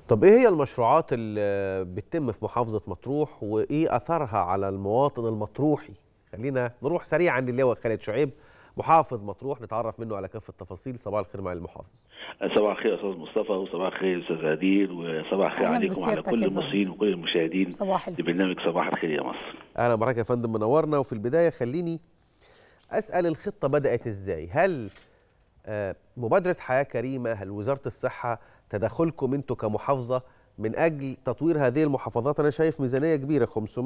طب ايه هي المشروعات اللي بتتم في محافظه مطروح وايه اثرها على المواطن المطروحي خلينا نروح سريعا للواء خالد شعيب محافظ مطروح نتعرف منه على كافه التفاصيل صباح الخير مع المحافظ صباح الخير استاذ مصطفى وصباح الخير استاذ عديل وصباح الخير أهلاً عليكم وعلى بسيادتك كل يا فندم. المصريين وكل المشاهدين صباح الفل لبرنامج صباح الخير يا مصر اهلا بحضرتك يا فندم منورنا وفي البدايه خليني اسال الخطه بدات ازاي هل آه، مبادره حياه كريمه هل وزاره الصحه تدخلكم انتوا كمحافظه من اجل تطوير هذه المحافظات انا شايف ميزانيه كبيره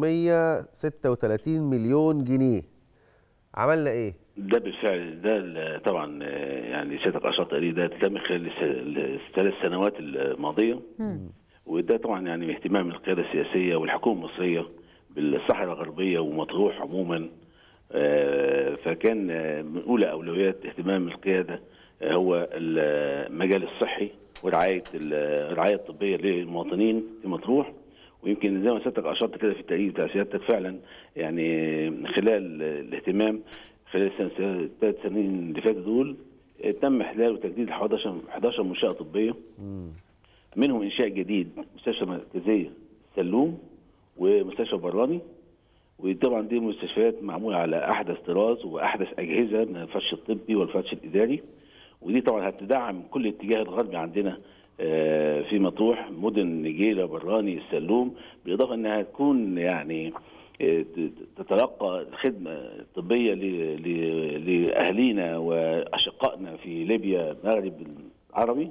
536 مليون جنيه عملنا ايه ده بالفعل ده ال- طبعا آه، يعني سيادتك اشرت عليه ده تم خلال الس- الثلاث سنوات الماضيه وده طبعا يعني اهتمام القياده السياسيه والحكومه المصريه بالصحراء الغربيه ومطروح عموما آه، فكان آه، من اولى اولويات اهتمام القياده آه، هو المجال الصحي ورعايه ال- الرعايه الطبيه للمواطنين في مطروح ويمكن زي ما سيادتك اشرت كده في التقرير بتاع سيادتك فعلا يعني خلال الاهتمام خلال السنة- الثلاث سنين اللي فاتوا دول آه، تم احلال وتجديد 11 11 منشاه طبيه منهم انشاء جديد مستشفى مركزيه سلوم ومستشفى براني وطبعا دي مستشفيات معموله على احدث طراز واحدث اجهزه من الفرش الطبي والفرش الاداري ودي طبعا هتدعم كل الاتجاه الغربي عندنا آه، في مطروح مدن نجيله براني السلوم بالاضافه انها تكون يعني آه، ت- تتلقى الخدمه الطبيه ل- ل- لاهالينا واشقائنا في ليبيا المغرب العربي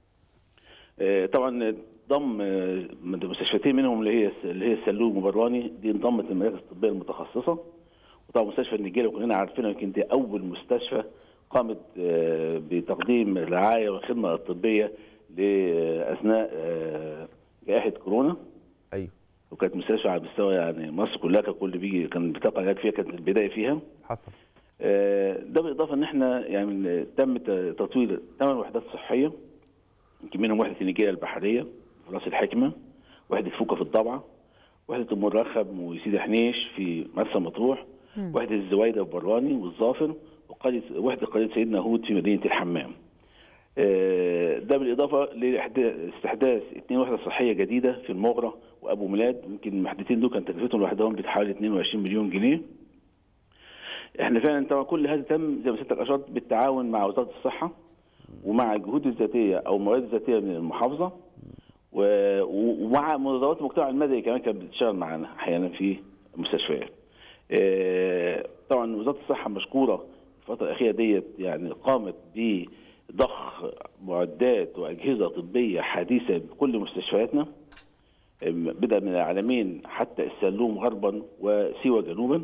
آه، طبعا ضم آه، من مستشفيتين منهم اللي هي اللي هي السلوم وبراني دي انضمت للمراكز الطبيه المتخصصه وطبعا مستشفى النجيله كلنا عارفينها يمكن دي اول مستشفى قامت آه، بتقديم الرعايه والخدمه الطبيه ل- اثناء آه، جائحه كورونا ايوه وكانت مستشفى على مستوى يعني مصر كلها كان كل بيجي كان بتقع علاج فيها كانت البدايه فيها حصل آه، ده بالاضافه ان احنا يعني تم ت- تطوير ثمان وحدات صحيه يمكن منهم وحده النجيله البحريه في راس الحكمه وحده فوكا في الضبعه وحده ام الرخم وسيدي حنيش في مرسى مطروح وحده الزويده في براني والظافر وقريه وحده قريه سيدنا هود في مدينه الحمام آه، ده بالاضافه لاستحداث اثنين وحده صحيه جديده في المغره وابو ميلاد يمكن الوحدتين دول كان تكلفتهم لوحدهم بحوالي 22 مليون جنيه احنا فعلا طبعا كل هذا تم زي ما سيادتك اشرت بالتعاون مع وزاره الصحه ومع الجهود الذاتيه او الموارد الذاتيه من المحافظه و- و- ومع منظمات المجتمع المدني كمان كانت بتشتغل معانا احيانا في المستشفيات. آه، طبعا وزاره الصحه مشكوره الفتره الاخيره ديت يعني قامت بضخ معدات واجهزه طبيه حديثه بكل مستشفياتنا آم، بدا من العالمين حتى السلوم غربا وسيوه جنوبا.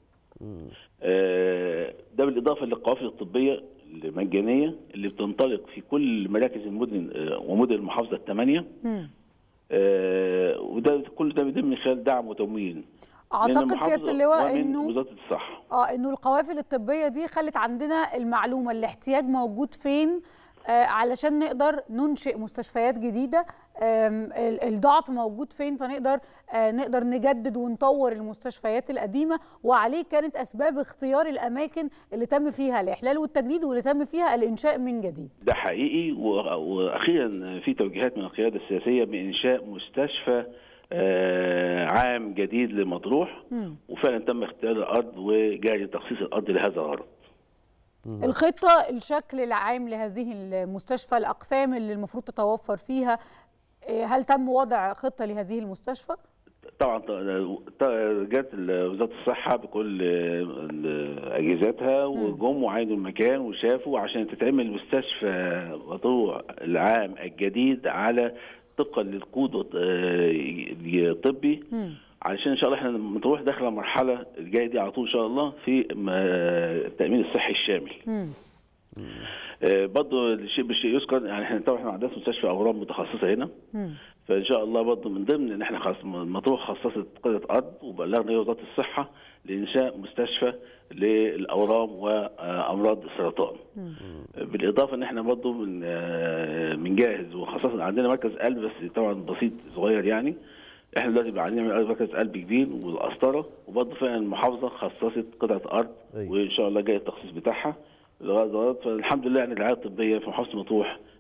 آه، ده بالاضافه للقوافل الطبيه المجانيه اللي بتنطلق في كل مراكز المدن آه، ومدن المحافظه الثمانيه مم. آه، وده كل ده بيتم من خلال دعم وتمويل من اعتقد المحافظة سياده اللواء ومن انه وزاره الصحه اه انه القوافل الطبيه دي خلت عندنا المعلومه الاحتياج موجود فين آه علشان نقدر ننشئ مستشفيات جديده آم، ال- الضعف موجود فين فنقدر آه نقدر نجدد ونطور المستشفيات القديمه وعليه كانت اسباب اختيار الاماكن اللي تم فيها الاحلال والتجديد واللي تم فيها الانشاء من جديد ده حقيقي و- واخيرا في توجيهات من القياده السياسيه بانشاء مستشفى آه، عام جديد لمطروح مم. وفعلا تم اختيار الارض وجاري تخصيص الارض لهذا الغرض الخطة الشكل العام لهذه المستشفى الأقسام اللي المفروض تتوفر فيها إيه، هل تم وضع خطة لهذه المستشفى؟ طبعا ط- ط- جت ال- وزاره الصحه بكل ال- اجهزتها وجم وعاينوا المكان وشافوا عشان تتعمل مستشفى مطروح العام الجديد على طبقا للكود الط- الطبي مم. علشان ان شاء الله احنا مطروح داخله المرحله الجايه دي على طول ان شاء الله في م- التامين الصحي الشامل. مم. آه، برضه الشيء بالشيء يذكر يعني احنا طبعا احنا عندنا مستشفى اورام متخصصه هنا مم. فان شاء الله برضه من ضمن ان احنا خلاص مطروح خصصت قطعه ارض وبلغنا هي وزاره الصحه لانشاء مستشفى للاورام وامراض السرطان. بالاضافه ان احنا برضه من آه، بنجهز وخصصنا عندنا مركز قلب بس طبعا بسيط صغير يعني احنا دلوقتي بقى عايزين نعمل مركز قلب كبير والقسطره وبرضه فعلا المحافظه خصصت قطعه ارض أيوة. وان شاء الله جاي التخصيص بتاعها لغايه دلوقتي فالحمد لله يعني الرعايه الطبيه في محافظه مطروح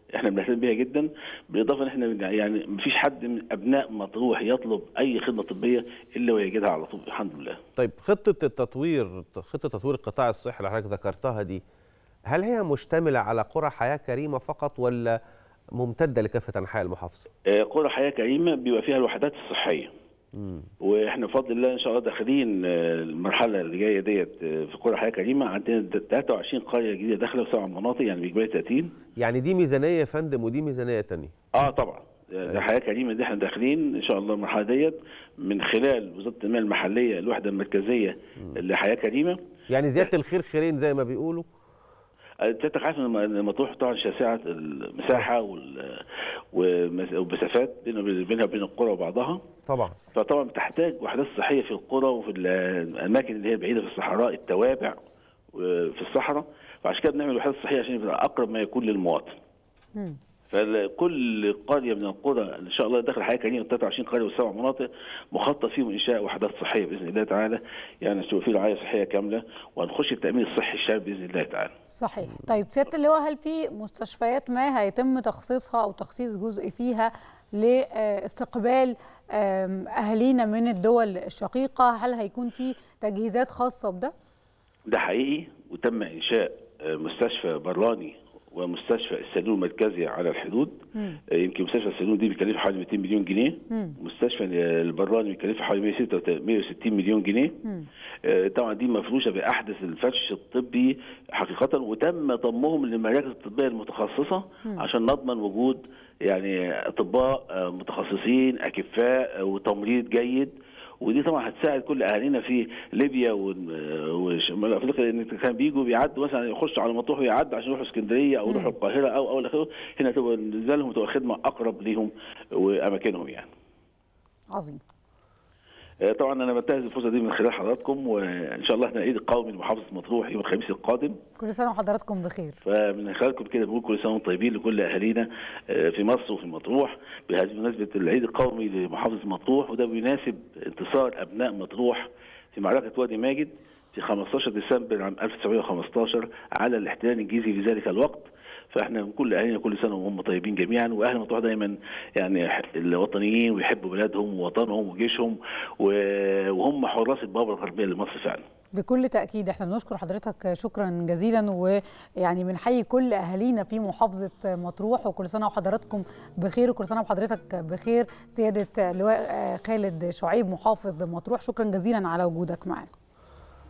احنا بنهتم بيها جدا بالاضافه ان احنا يعني مفيش حد من ابناء مطروح يطلب اي خدمه طبيه الا ويجدها على طول الحمد لله طيب خطه التطوير خطه تطوير القطاع الصحي اللي حضرتك ذكرتها دي هل هي مشتمله على قرى حياه كريمه فقط ولا ممتده لكافه انحاء المحافظه؟ آه، قرى حياه كريمه بيبقى فيها الوحدات الصحيه مم. واحنا بفضل الله ان شاء الله داخلين آه، المرحله اللي جايه ديت آه، في قرى حياه كريمه عندنا 23 قريه جديده داخله في سبع مناطق يعني باجمالي 30 يعني دي ميزانيه يا فندم ودي ميزانيه تانية اه طبعا ده حياه كريمه دي احنا داخلين ان شاء الله المرحله ديت من خلال وزاره التنميه المحليه الوحده المركزيه لحياه كريمه يعني زياده الخير خيرين زي ما بيقولوا انت عارف ان مطروح طبعا شاسعه المساحه وال- والمس- والمسافات بين- بينها وبين القرى وبعضها طبعا فطبعا بتحتاج وحدات صحيه في القرى وفي الاماكن اللي هي بعيده في الصحراء التوابع في الصحراء فعشان كده بنعمل وحدات صحيه عشان يبقى اقرب ما يكون للمواطن. مم. فكل قريه من القرى ان شاء الله داخل حياه كريمه 23 قريه وسبع مناطق مخطط فيهم انشاء وحدات صحيه باذن الله تعالى يعني تبقى في رعايه صحيه كامله وهنخش التامين الصحي الشامل باذن الله تعالى. صحيح طيب سياده اللواء هل في مستشفيات ما هيتم تخصيصها او تخصيص جزء فيها لاستقبال آم، اهالينا من الدول الشقيقه هل هيكون في تجهيزات خاصه بده ده حقيقي وتم انشاء آه، مستشفى براني ومستشفى السلول المركزي على الحدود مم. آه، يمكن مستشفى السلول دي بيكلفها حوالي 200 مليون جنيه مم. مستشفى البراني بيكلفها حوالي 166 160 مليون جنيه مم. آه، طبعا دي مفروشه باحدث الفرش الطبي حقيقه وتم ضمهم للمراكز الطبيه المتخصصه عشان نضمن وجود يعني اطباء آه، متخصصين اكفاء آه، وتمريض جيد ودي طبعا هتساعد كل اهالينا في ليبيا وال- آه، وشمال افريقيا ان كان بيجوا بيعدوا مثلا يخشوا على مطروح ويعدوا عشان يروحوا اسكندريه او يروحوا القاهره او او الى اخره هنا تبقى بالنسبه لهم تبقى خدمه اقرب ليهم واماكنهم يعني. عظيم آه، طبعا انا بنتهز الفرصه دي من خلال حضراتكم وان شاء الله احنا العيد القومي لمحافظه مطروح يوم الخميس القادم كل سنه وحضراتكم بخير فمن خلالكم كده بنقول كل سنه وانتم طيبين لكل اهالينا آه، في مصر وفي مطروح بهذه بمناسبه العيد القومي لمحافظه مطروح وده بيناسب انتصار ابناء مطروح في معركه وادي ماجد في 15 ديسمبر عام 1915 على الاحتلال الانجليزي في ذلك الوقت فاحنا كل اهالينا كل سنه وهم طيبين جميعا واهل مطروح دايما يعني الوطنيين ويحبوا بلادهم ووطنهم وجيشهم و- وهم حراس البوابه الغربيه لمصر فعلا بكل تأكيد احنا بنشكر حضرتك شكرا جزيلا ويعني بنحيي كل أهالينا في محافظة مطروح وكل سنة وحضراتكم بخير وكل سنة وحضرتك بخير سيادة لواء خالد شعيب محافظ مطروح شكرا جزيلا على وجودك معنا